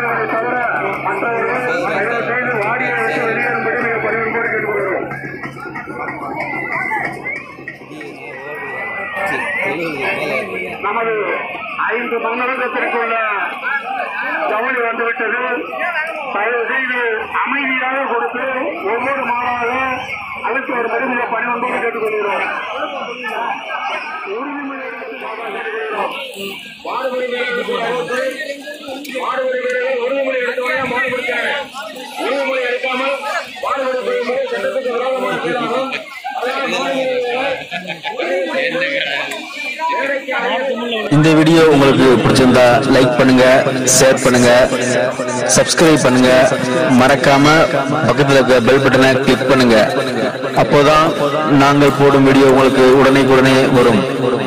மாடுகளை தவிர மற்றவர்கள் தயவு செய்து வாடியை விட்டு வெளியேறும்படி மிக பணிவன்போடு கேட்டுக்கொள்கிறோம் நமது ஐந்து மன்னரகத்திற்குள்ள ஜவுளி வந்துவிட்டது தயவு செய்து அமைதியாக கொடுத்து ஒவ்வொரு மாடாக அடுத்து ஒரு பெருமையை பணிவன்போடு கேட்டுக்கொள்கிறோம் உறுதிமொழி எடுத்து மாடாக கேட்டுக்கொள்கிறோம். மாடுபிடி வீரர்களுக்கு அழைப்பு. மாடுபிடி வீரர்கள் உறுதிமொழி எடுத்தவனே மாடு பிடிக்கிறாங்க உறுதிமொழி எடுக்காமல் மாடுபிடி செய்யும்போது சட்டத்துக்கு விரோதமான செயலாகும் அதனால் மாடுபிடி வீரர்கள் வேலைக்கு அழைத்து இந்த வீடியோ உங்களுக்கு பிடிச்சிருந்தா லைக் பண்ணுங்க ஷேர் பண்ணுங்க சப்ஸ்கிரைப் பண்ணுங்க மறக்காம பக்கத்துல இருக்க பெல் பட்டனை கிளிக் பண்ணுங்க அப்போதான் நாங்கள் போடும் வீடியோ உங்களுக்கு உடனே உடனே வரும்